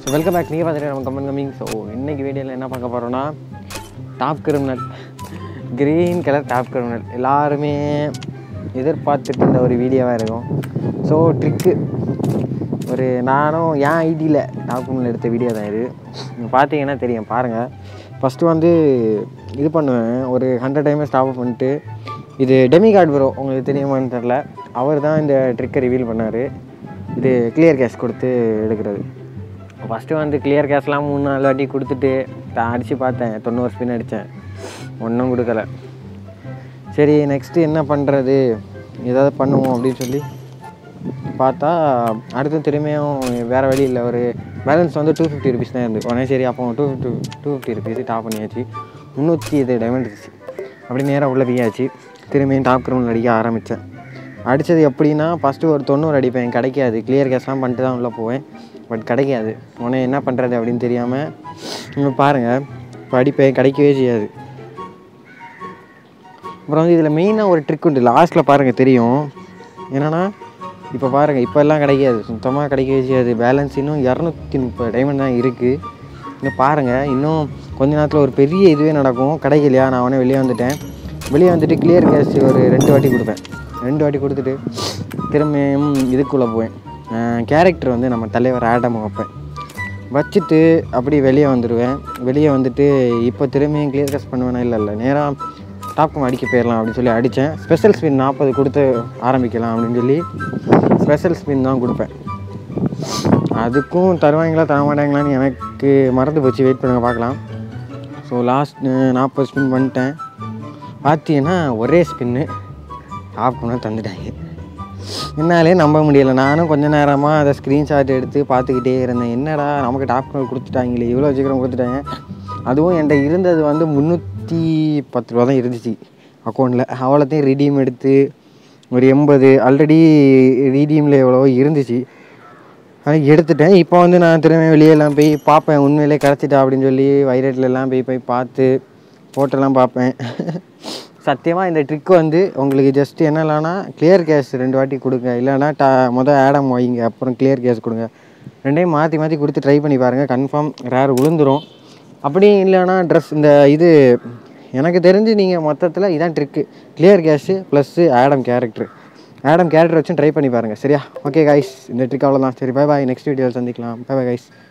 welcome back நீங்கள் பார்த்துட்டு நம்ம கம்மன் கம்மிங் ஸோ இன்னைக்கு வீடியோவில் என்ன பார்க்க போகிறோன்னா top criminal green colour top criminal எல்லாருமே எதிர்பார்த்துட்டு இருந்த ஒரு வீடியோவாக இருக்கும் ஸோ ட்ரிக்கு ஒரு நானும் என் ஐடியில் டாப் கிரிமினல் எடுத்த வீடியோ தான் இது நீங்கள் பார்த்தீங்கன்னா தெரியும் பாருங்கள் ஃபஸ்ட்டு வந்து இது பண்ணுவேன் ஒரு ஹண்ட்ரட் டைமே ஸ்டாப் பண்ணிட்டு இது டெமி கார்டு ப்ரோ உங்களுக்கு தெரியுமான்னு தெரில அவர் தான் இந்த ட்ரிக்கை ரிவீல் பண்ணார் இது கிளியர் கேஷ் கொடுத்து எடுக்கிறது ஃபஸ்ட்டு வந்து கிளியர் கேஷ்லாம் மூணு நாலு வாட்டி கொடுத்துட்டு அடித்து பார்த்தேன் தொண்ணூறு ஸ்பின் அடித்தேன் ஒன்றும் கொடுக்கல சரி நெக்ஸ்ட்டு என்ன பண்ணுறது ஏதாவது பண்ணுவோம் அப்படின்னு சொல்லி பார்த்தா அடுத்து திரும்பியும் வேறு வழி இல்லை ஒரு பேலன்ஸ் வந்து டூ ஃபிஃப்டி ருபீஸ் தான் இருந்து உடனே சரி அப்போ two fifty two fifty rupees top பண்ணியாச்சு முந்நூற்றி இது டைமண்ட் இருந்துச்சு அப்படி நேராக உள்ள போயாச்சு திரும்பியும் டாப் கிரவுண்டில் அடிக்க ஆரம்பித்தேன் அடித்தது எப்படின்னா ஃபஸ்ட்டு ஒரு தொண்ணூறு அடிப்பேன் கிடைக்காது கிளியர் கேஷ்லாம் பண்ணிட்டு தான் உள்ளே போவேன் பட் கிடைக்காது உடனே என்ன பண்ணுறது அப்படின்னு தெரியாமல் இங்கே பாருங்கள் இப்போ அடிப்பேன் கிடைக்கவே செய்யாது அப்புறம் வந்து இதில் மெயினாக ஒரு ட்ரிக் உண்டு லாஸ்ட்டில் பாருங்கள் தெரியும் என்னென்னா இப்போ பாருங்கள் இப்போ எல்லாம் கிடைக்காது சுத்தமாக கிடைக்கவே செய்யாது பேலன்ஸ் இன்னும் இரநூத்தி முப்பது டைமண்ட் தான் இருக்குது இன்னும் பாருங்கள் இன்னும் கொஞ்ச நேரத்தில் ஒரு பெரிய இதுவே நடக்கும் கிடைக்கலையா நான் உடனே வெளியே வந்துட்டேன் வெளியே வந்துட்டு கிளியர் கேஷ் ஒரு ரெண்டு வாட்டி கொடுப்பேன் ரெண்டு வாட்டி கொடுத்துட்டு திரும்பியும் இதுக்குள்ளே போவேன் கேரக்டர் வந்து நம்ம தலைவர் ஆடம் வைப்பேன் வச்சுட்டு அப்படி வெளியே வந்துடுவேன் வெளியே வந்துட்டு இப்போ திரும்பியும் கிளியர் கேஷ் பண்ணுவேனா இல்லை இல்லை நேராக டாப்கம் அடிக்க போயிடலாம் அப்படின்னு சொல்லி அடித்தேன் ஸ்பெஷல் ஸ்பின் நாற்பது கொடுத்து ஆரம்பிக்கலாம் அப்படின்னு சொல்லி ஸ்பெஷல் ஸ்பின் தான் கொடுப்பேன் அதுக்கும் தருவாங்களா தரமாட்டாங்களான்னு எனக்கு மறந்து போச்சு வெயிட் பண்ணுங்க பார்க்கலாம் ஸோ லாஸ்ட் நாற்பது ஸ்பின் பண்ணிட்டேன் பார்த்தீங்கன்னா ஒரே ஸ்பின்னு டாப் பண்ண தந்துட்டாங்க என்னாலே நம்ப முடியலை நானும் கொஞ்ச நேரமாக அதை ஸ்க்ரீன்ஷாட் எடுத்து பார்த்துக்கிட்டே இருந்தேன் என்னடா நமக்கு டாப் கால் கொடுத்துட்டாங்களே இவ்வளோ சீக்கிரம் கொடுத்துட்டாங்க அதுவும் என்கிட்ட இருந்தது வந்து முந்நூற்றி பத்து ரூபா தான் இருந்துச்சு அக்கௌண்ட்டில் அவ்வளோத்தையும் ரிடீம் எடுத்து ஒரு எண்பது ஆல்ரெடி ரீடீமில் எவ்வளவோ இருந்துச்சு அதை எடுத்துட்டேன் இப்போ வந்து நான் திரும்ப வெளியெல்லாம் போய் பார்ப்பேன் உண்மையிலே கிடச்சிட்டா அப்படின்னு சொல்லி வைரட்லலாம் போய் போய் பார்த்து போட்டெல்லாம் பார்ப்பேன் சத்தியமாக இந்த ட்ரிக் வந்து உங்களுக்கு ஜஸ்ட் என்ன இல்லைன்னா கிளியர் கேஷ் ரெண்டு வாட்டி கொடுங்க இல்லைன்னா டா மொதல் ஆடம் வைங்க அப்புறம் கிளியர் கேஷ் கொடுங்க ரெண்டையும் மாற்றி மாற்றி கொடுத்து ட்ரை பண்ணி பாருங்கள் கன்ஃபார்ம் ரேர் விழுந்துரும் அப்படி இல்லைன்னா ட்ரெஸ் இந்த இது எனக்கு தெரிஞ்சு நீங்கள் மொத்தத்தில் இதான் trick clear cash plus Adam character Adam character வச்சு ட்ரை பண்ணி பாருங்கள் சரியா ஓகே கைஸ் இந்த ட்ரிக் அவ்வளோதான் சரி பை பாய் நெக்ஸ்ட் வீடியோவில் சந்திக்கலாம் பை பாய் கைஸ்